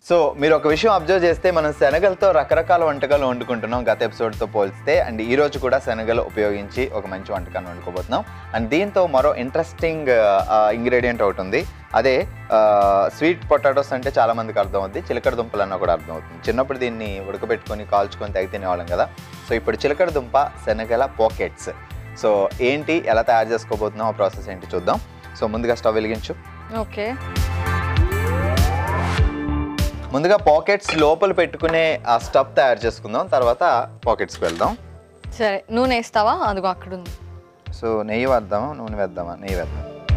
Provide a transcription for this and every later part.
So మీరు ఒక విషయం అబ్జర్వ్ చేస్తే మనం శనగలతో రకరకాల వంటకాలు వండుకుంటున్నాం గత ఎపిసోడ్తో పోల్స్తే అండ్ ఈ రోజు కూడా శనగలు ఉపయోగించి ఒక మంచి వంటకాన్ని వండుకోబోతున్నాం అండ్ దీంతో మరో ఇంట్రెస్టింగ్ ఇంగ్రీడియంట్ ఒకటి ఉంది అదే స్వీట్ పొటాటోస్ అంటే చాలా మందికి అర్థం అవుద్ది చిలకడ దుంపలు అన్న కూడా అర్థం అవుతుంది చిన్నప్పుడు దీన్ని ఉడకబెట్టుకొని కాల్చుకొని తెగ తినేవాళ్ళం కదా సో ఇప్పుడు చిలకడ దుంప శనగల పాకెట్స్ సో ఏంటి ఎలా తయారు చేసుకోబోతున్నాం ఆ ప్రాసెస్ ఏంటి చూద్దాం సో ముందుగా స్టవ్ వెలిగించు ఓకే ముందుగా పాకెట్స్ లోపల పెట్టుకునే ఆ స్టఫ్ తయారు చేసుకుందాం తర్వాత పాకెట్స్కి వెళ్దాం సరే నూనె వేస్తావా అదిగో అక్కడ ఉంది సో నెయ్యి వేద్దామా నూనె వేద్దామా నెయ్యి వేద్దాం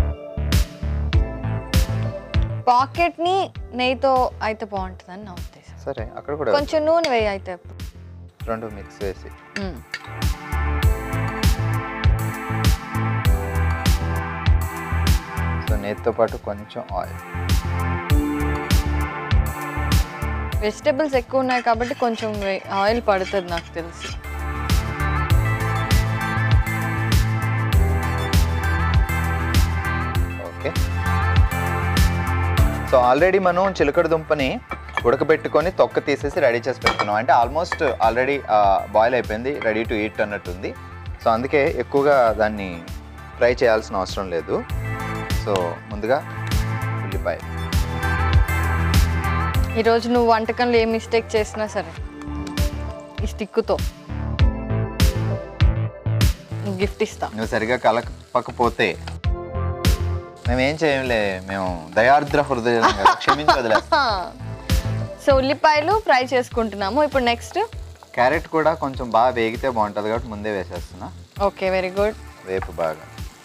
పాకెట్ ని నెయ్యితో అయితే బాగుంటుందని నా ఉద్దేశం సరే అక్కడ కూడా కొంచెం నూనె వేయి అయితే రెండు మిక్స్ వేసి మ్మ్. సో నెయ్యితో పాటు కొంచెం ఆయిల్ వెజిటేబుల్స్ ఎక్కువ ఉన్నాయి కాబట్టి కొంచెం వే- ఆయిల్ పడుతుంది నాకు తెలిసి ఓకే సో ఆల్రెడీ మనం చిలకడ దుంపని ఉడకబెట్టుకొని తొక్క తీసేసి రెడీ చేసి పెట్టుకున్నాం అంటే ఆల్మోస్ట్ ఆల్రెడీ బాయిల్ అయిపోయింది రెడీ టు ఈట్ అన్నట్టుంది సో అందుకే ఎక్కువగా దాన్ని ఫ్రై చేయాల్సిన అవసరం లేదు సో ముందుగా ఉల్లిపాయ ఈరోజు నువ్వు వంటకంలో ఏ మిస్టేక్ చేసినా సరే ఈ స్టిక్తో గిఫ్ట్ ఇస్తా నువ్వు సరిగా కలపకపోతే మేమేం చేయలే మేము దయార్ద్ర హృదయం కదా, క్షమించి వదిలేస్తాం సో ఉల్లిపాయలు ఫ్రై చేసుకుంటున్నాము ఇప్పుడు నెక్స్ట్ క్యారెట్ కూడా కొంచెం బాగా వేగితే బాగుంటుంది కాబట్టి ముందే వేసేస్తున్నా ఓకే వెరీ గుడ్ వేపు బాగా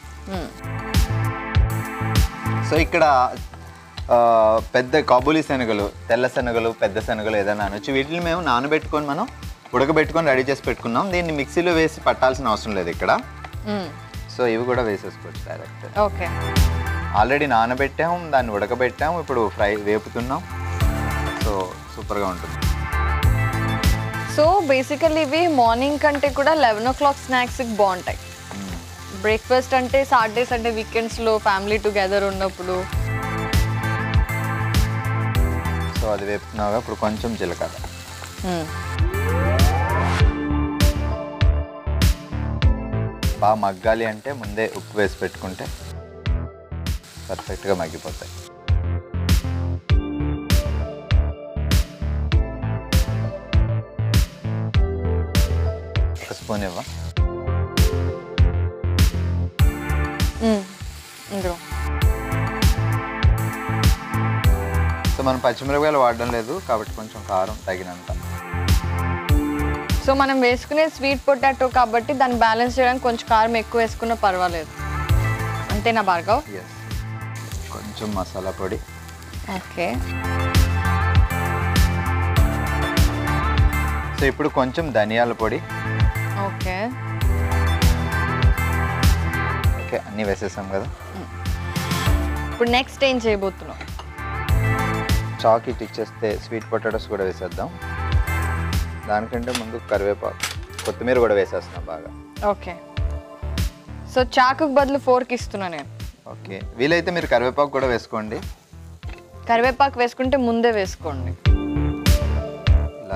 సో ఇక్కడ ఆ, పెద్ద కాబూలీ శనగలు తెల్ల శనగలు పెద్ద శనగలు ఏదైనా అనొచ్చు వీటిని మేము నానబెట్టుకొని మనం ఉడకబెట్టుకొని రెడీ చేసి పెట్టుకున్నాం దీన్ని మిక్సీలో వేసి పట్టాల్సిన అవసరం లేదు ఇక్కడ సో ఇవి కూడా వేసేసుకోవచ్చు డైరెక్ట్ ఓకే ఆల్రెడీ నానబెట్టాం దాన్ని ఉడకబెట్టాం ఇప్పుడు ఫ్రై వేపుతున్నాం సో సూపర్గా ఉంటుంది సో బేసికల్లీ ఇవి మార్నింగ్ కంటే కూడా లెవెన్ ఓ క్లాక్ స్నాక్స్కి బాగుంటాయి మ్మ్. బ్రేక్ఫాస్ట్ అంటే సాటర్డే సండే వీకెండ్స్లో ఫ్యామిలీ టుగెదర్ ఉన్నప్పుడు సో అది వేపుతున్నాగా ఇప్పుడు కొంచెం జీలకర్ర బాగా మగ్గాలి అంటే ముందే ఉప్పు వేసి పెట్టుకుంటే పర్ఫెక్ట్గా మగ్గిపోతాయి ఒక స్పూన్ ఇవ్వ ఇందులో సో మనం పచ్చిమిరపకాయలు వాడడం లేదు కాబట్టి కొంచెం కారం తగినంత సో మనం వేసుకునే స్వీట్ పొటాటో కాబట్టి దాన్ని బ్యాలెన్స్ చేయడానికి కొంచెం కారం ఎక్కువ వేసుకున్నా పర్వాలేదు అంతేనా భార్గవ్ ఎస్ కొంచెం మసాలా పొడి ఓకే సో ఇప్పుడు కొంచెం ధనియాల పొడి ఓకే ఓకే అన్నీ వేసేసాం కదా ఇప్పుడు నెక్స్ట్ ఏం చేయబోతున్నాం చాక్ ఇట్ ఇచ్చేస్తే స్వీట్ పొటాటోస్ కూడా వేసేద్దాం దానికంటే ముందు కరివేపాకు కొత్తిమీర కూడా వేసేస్తున్నాం బాగా ఓకే సో చాకుకు బదులు ఫోర్క్ ఇస్తున్నా నేను ఓకే వీలైతే మీరు కరివేపాకు కూడా వేసుకోండి కరివేపాకు వేసుకుంటే ముందే వేసుకోండి ఇలా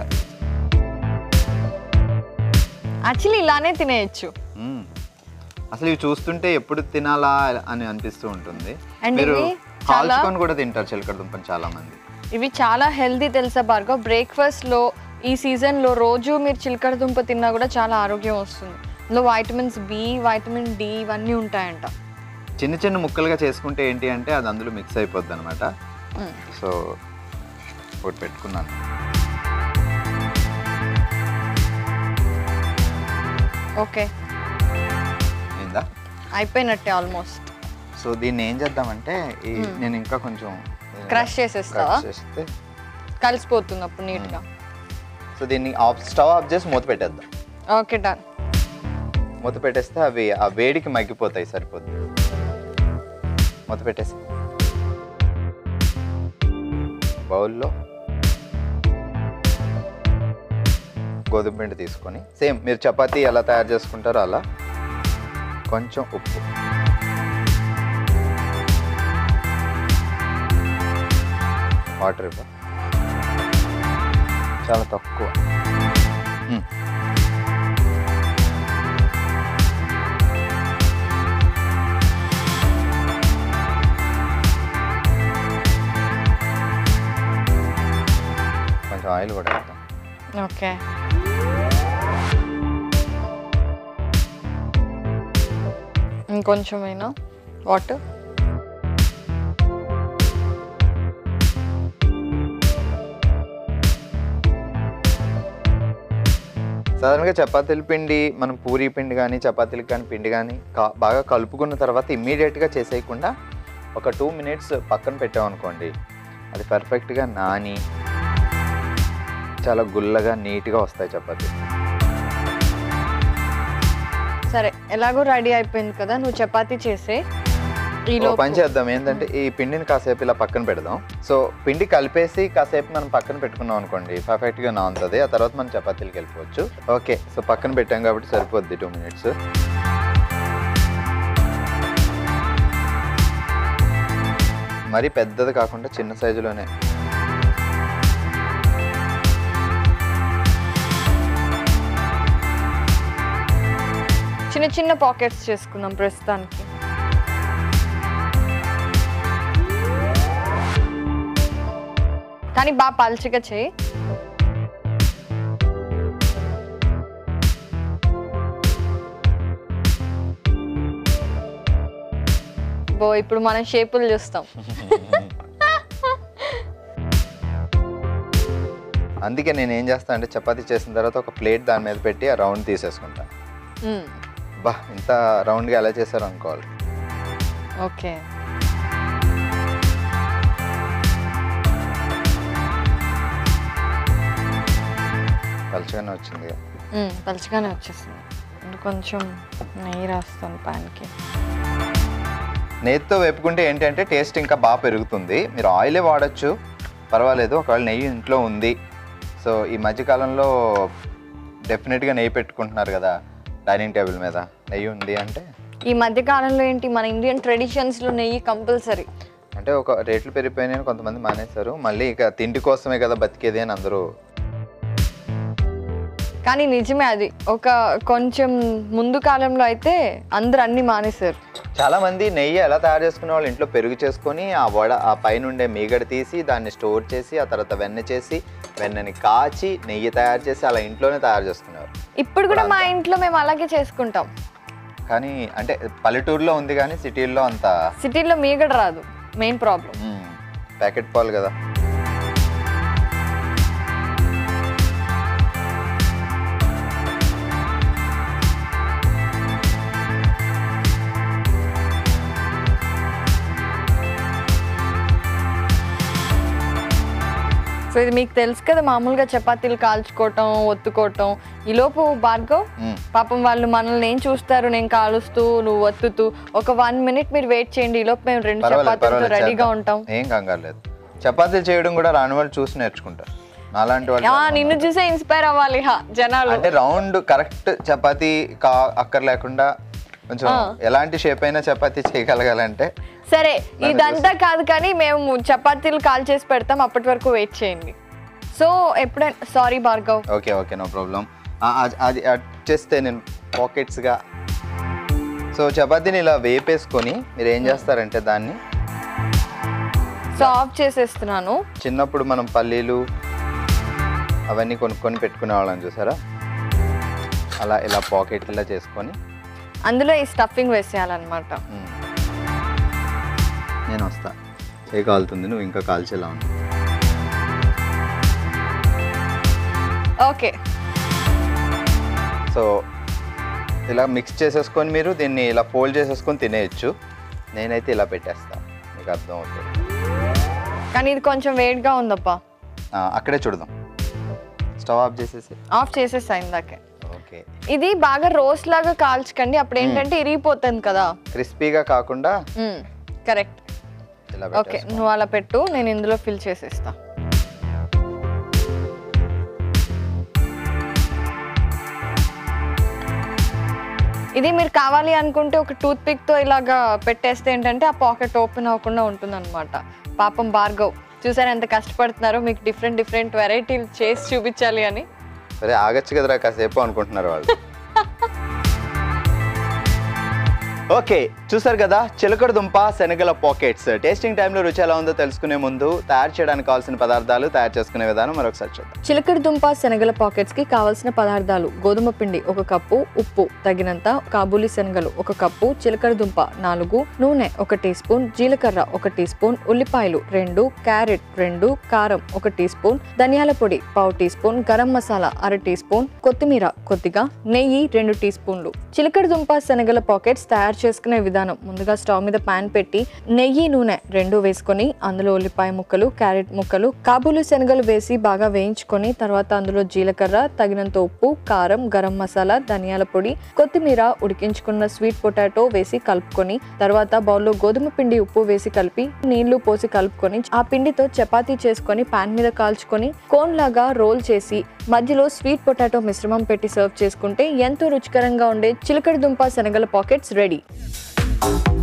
యాక్చువల్లీ ఇలానే తినేయచ్చు మ్మ్. అసలు ఇవి చూస్తుంటే ఎప్పుడు తినాలా అని అనిపిస్తూ ఉంటుంది And మీరు ఇవి చాలా- కాల్చుకొని కూడా తింటారు చిలకడ దుంపని చాలా మంది ఇవి చాలా హెల్దీ తెలుసా భార్గవ్ బ్రేక్ఫాస్ట్లో ఈ సీజన్లో రోజు మీరు చిలకడ దుంప తిన్నా కూడా చాలా ఆరోగ్యం వస్తుంది ఇందులో వైటమిన్స్ బి వైటమిన్ డి ఇవన్నీ ఉంటాయంట చిన్న చిన్న ముక్కలుగా చేసుకుంటే ఏంటి అంటే అది అందులో మిక్స్ అయిపోద్ది అనమాట మ్మ్. సో ఒకటి పెట్టుకున్నాను ఓకే అయిందా అయిపోయినట్టే ఆల్మోస్ట్ సో దీన్ని ఏం చేద్దామంటే ఈ నేను ఇంకా కొంచెం క్రష్ చేసేస్తావా crush చేస్తే కలిసిపోతుంది అప్పుడు నీట్గా సో దీన్ని ఆఫ్ స్టవ్ ఆఫ్ చేసి మూత పెట్టేద్దాం ఓకే డన్ మూత పెట్టేస్తే అవి ఆ వేడికి మగ్గిపోతాయి సరిపోద్ది మూత పెట్టేసి బౌల్లో గోధుమ పిండి తీసుకొని సేమ్ మీరు చపాతీ ఎలా తయారు చేసుకుంటారో అలా కొంచెం ఉప్పు వాటర్ ఇవ్వ చాలా తక్కువ మ్మ్. కొంచెం ఆయిల్ కూడా వేద్దాం ఓకే ఇంకొంచెమైనా వాటర్ సాధారణంగా చపాతీల పిండి మనం పూరీ పిండి కానీ చపాతీలకు కానీ పిండి కానీ కా- బాగా కలుపుకున్న తర్వాత ఇమ్మీడియట్గా చేసేయకుండా ఒక టూ మినిట్స్ పక్కన పెట్టామనుకోండి అది పర్ఫెక్ట్గా నాని చాలా గుల్లగా నీట్గా వస్తాయి చపాతీ సరే ఎలాగో రెడీ అయిపోయింది కదా నువ్వు చపాతీ చేసే ఈలో ఓ పని చేద్దాం ఏంటంటే ఈ పిండిని కాసేపు ఇలా పక్కన పెడదాం సో పిండి కలిపేసి కాసేపు మనం పక్కన పెట్టుకున్నాం అనుకోండి పర్ఫెక్ట్గా నానుతుంది ఆ తర్వాత మనం చపాతీలకు వెళ్ళిపోవచ్చు ఓకే సో పక్కన పెట్టాం కాబట్టి సరిపోద్ది టూ మినిట్స్ మరి పెద్దది కాకుండా చిన్న సైజులోనే చిన్న చిన్న పాకెట్స్ చేసుకుందాం ప్రస్తుతానికి కానీ బాగా పల్చగా చేయి బో ఇప్పుడు మనం షేపులు చూస్తాం అందుకే నేను ఏం చేస్తాను అంటే చపాతీ చేసిన తర్వాత ఒక ప్లేట్ దాని మీద పెట్టి ఆ రౌండ్ తీసేసుకుంటాను మ్మ్. బా ఇంత రౌండ్గా ఎలా చేశారు అనుకోవాలి ఓకే పలుచగానే వచ్చింది కదా. మ్మ్, పలుచగానే వచ్చేసింది ఇంకా కొంచెం నెయ్యి రాస్తాను ప్యాన్కి నెయ్యితో వేపుకుంటే ఏంటంటే టేస్ట్ ఇంకా బాగా పెరుగుతుంది మీరు ఆయిలే వాడచ్చు పర్వాలేదు ఒకవేళ నెయ్యి ఇంట్లో ఉంది సో ఈ మధ్యకాలంలో డెఫినెట్గా నెయ్యి పెట్టుకుంటున్నారు కదా డైనింగ్ టేబుల్ మీద నెయ్యి ఉంది అంటే ఈ మధ్య కాలంలో ఏంటి మన ఇండియన్ ట్రెడిషన్స్లో నెయ్యి కంపల్సరీ అంటే ఒక రేట్లు పెరిగిపోయినాయని కొంతమంది మానేశారు మళ్ళీ ఇక తిండి కోసమే కదా బతికేది అని అందరూ కానీ నిజమే అది ఒక కొంచెం ముందు కాలంలో అయితే అందరు అన్ని మానేశారు చాలా మంది నెయ్యి ఎలా తయారు చేసుకునే వాళ్ళు ఇంట్లో పెరుగు చేసుకొని ఆ వడ ఆ పైన ఉండే మీగడ తీసి దాన్ని స్టోర్ చేసి ఆ తర్వాత వెన్న చేసి వెన్నని కాచి నెయ్యి తయారు చేసి అలా ఇంట్లోనే తయారు చేసుకునేవారు ఇప్పుడు కూడా మా ఇంట్లో మేము అలాగే చేసుకుంటాం కానీ అంటే పల్లెటూరులో ఉంది కానీ సిటీల్లో అంత సిటీలో మీగడ రాదు మెయిన్ ప్రాబ్లం మ్మ్, ప్యాకెట్ పాలు కదా సో ఇది మీకు తెలుసు కదా మామూలుగా చపాతీలు కాల్చుకోవటం ఒత్తుకోవటం ఈలోపు భార్గవ్ మ్మ్. పాపం వాళ్ళు మనల్ని ఏం చూస్తారు నేను కాలుస్తూ నువ్వు ఒత్తుతూ ఒక వన్ మినిట్ మీరు వెయిట్ చేయండి ఈలోపు మేము రెండు పర్వాలేదు చపాతీలతో పర్వాలేదు రెడీగా చేద్దాం. ఉంటాం ఏం కంగారు లేదు చపాతీలు చేయడం కూడా రాని వాళ్ళు చూసి నేర్చుకుంటారు నాలాంటి వాళ్ళు ఆ, చాలా మంది నిన్ను చూసే ఇన్స్పైర్ అవ్వాలి హా జనాలు అంటే రౌండ్ కరెక్ట్ చపాతీ కా అక్కర్ లేకుండా కొంచెం ఎలాంటి షేప్ అయినా చపాతీ చేయగలగాలంటే సరే ఇదంతా కాదు కానీ మేము చపాతీలు కాల్ చేసి పెడతాం అప్పటి వరకు వెయిట్ చేయండి సో ఎప్పుడైనా sorry Bhargav okay okay no problem అది అది చేస్తే నేను పాకెట్స్గా సో చపాతీని ఇలా వేపేసుకొని మీరు ఏం చేస్తారంటే దాన్ని సో ఆఫ్ చేసేస్తున్నాను చిన్నప్పుడు మనం పల్లీలు అవన్నీ కొనుక్కొని పెట్టుకునే వాళ్ళని చూసారా అలా ఇలా పాకెట్ ఇలా చేసుకొని అందులో ఈ స్టఫింగ్ వేసేయాలన్నమాట మ్మ్. నేను వస్తా ఏ కాలుతుంది నువ్వు ఇంకా కాల్చేలా ఉంది ఓకే సో ఇలా మిక్స్ చేసేసుకొని మీరు దీన్ని ఇలా ఫోల్డ్ చేసేసుకొని తినేయచ్చు నేనైతే ఇలా పెట్టేస్తాను మీకు అర్థం అవుతుంది కానీ ఇది కొంచెం వేడిగా ఉందప్పా ఆ, అక్కడే చూడదాం స్టవ్ ఆఫ్ చేసేసి ఆఫ్ చేసేసా ఇందాకే ఓకే ఇది బాగా రోస్ట్ లాగా కాల్చకండి అప్పుడు ఏంటంటే ఇరిగిపోతుంది కదా క్రిస్పీగా కాకుండా కరెక్ట్ ఇలా ఓకే పెట్టేసుకో నువ్వు అలా పెట్టు నేను ఇందులో ఫిల్ చేసేస్తా ఇది మీరు కావాలి అనుకుంటే ఒక టూత్ పిక్ తో ఇలాగా పెట్టేస్తే ఏంటంటే ఆ పాకెట్ ఓపెన్ అవ్వకుండా ఉంటుంది అనమాట పాపం భార్గవ్ చూసారు ఎంత కష్టపడుతున్నారో మీకు డిఫరెంట్ డిఫరెంట్ వెరైటీలు చేసి చూపించాలి అని సరే ఆగచ్చు కదరా కాసేపు అనుకుంటున్నారు వాళ్ళు ఓకే చూసారు కదా చిలకడ దుంప శనగల పాకెట్స్ టేస్టింగ్ టైంలో రుచి ఎలా ఉందో తెలుసుకునే ముందు తయారు చేయడానికి కావాల్సిన పదార్థాలు తయారు చేసుకునే విధానం మరొకసారి చూద్దాం చిలకడ దుంప శనగల పాకెట్స్ కి కావలసిన పదార్థాలు గోధుమ పిండి ఒక కప్పు ఉప్పు తగినంత కాబూలి శనగలు ఒక కప్పు చిలకడ దుంప నాలుగు నూనె ఒక టీ స్పూన్ జీలకర్ర ఒక టీ స్పూన్ ఉల్లిపాయలు రెండు క్యారెట్ రెండు కారం ఒక టీ స్పూన్ ధనియాల పొడి పావు టీ స్పూన్ గరం మసాలా అర టీ స్పూన్ కొత్తిమీర కొద్దిగా నెయ్యి రెండు టీ స్పూన్లు చిలకడ దుంప శనగల పాకెట్స్ తయారు చేసుకునే విధానం ముందుగా స్టవ్ మీద పాన్ పెట్టి నెయ్యి నూనె రెండు వేసుకొని అందులో ఉల్లిపాయ ముక్కలు క్యారెట్ ముక్కలు కాబూలి శనగలు వేసి బాగా వేయించుకొని తర్వాత అందులో జీలకర్ర తగినంత ఉప్పు కారం గరం మసాలా ధనియాల పొడి కొత్తిమీర ఉడికించుకున్న స్వీట్ పొటాటో వేసి కలుపుకొని తర్వాత బౌల్లో గోధుమ పిండి ఉప్పు వేసి కలిపి నీళ్లు పోసి కలుపుకొని ఆ పిండితో చపాతీ చేసుకొని పాన్ మీద కాల్చుకొని కోన్ లాగా రోల్ చేసి మధ్యలో స్వీట్ పొటాటో మిశ్రమం పెట్టి సర్వ్ చేసుకుంటే ఎంతో రుచికరంగా ఉండే చిలకడ దుంప శనగల పాకెట్స్ రెడీ